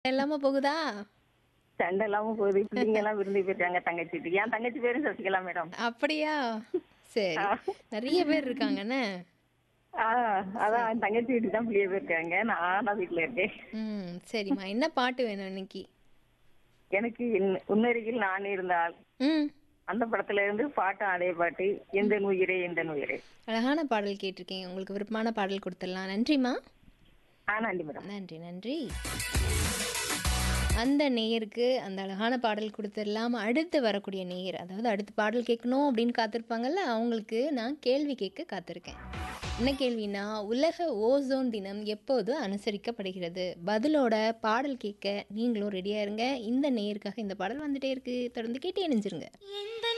இல்லாம போகுதா சண்டை இல்லாம போகுது பிள்ளைங்க எல்லாம் விருந்து போயிருக்காங்க தங்கச்சி வீட்டுக்கு என் தங்கச்சி பேரும் சசிகலா மேடம் அப்படியா சரி நிறைய பேர் இருக்காங்கண்ணே ஆ அதான் என் தங்கச்சி வீட்டுக்கு தான் பிள்ளைய போயிருக்காங்க நான் நான் வீட்டுல இருக்கேன் ம் சரிம்மா என்ன பாட்டு வேணும் இன்னைக்கு எனக்கு இன்- உன்னருகில் நான் இருந்தால் ம் அந்த படத்துல இருந்து பாட்டு அதே பாட்டு எந்த உயிரே எந்த உயிரே அழகான பாடல் கேட்டிருக்கீங்க உங்களுக்கு விருப்பமான பாடல் கொடுத்துடலாம் நன்றிம்மா ஆ நன்றி மேடம் நன்றி நன்றி அந்த நேயருக்கு அந்த அழகான பாடல் கொடுத்துடலாம் அடுத்து வரக்கூடிய நேயர் அதாவது அடுத்து பாடல் கேட்கணும் அப்படின்னு காத்திருப்பாங்கல்ல அவங்களுக்கு நான் கேள்வி கேட்க காத்திருக்கேன் என்ன கேள்வினா உலக ஓசோன் தினம் எப்போது அனுசரிக்கப்படுகிறது பதிலோட பாடல் கேட்க நீங்களும் ரெடியாக இருங்க இந்த நேயருக்காக இந்த பாடல் வந்துட்டே இருக்கு தொடர்ந்து கேட்டு இணைஞ்சிருங்க எந்த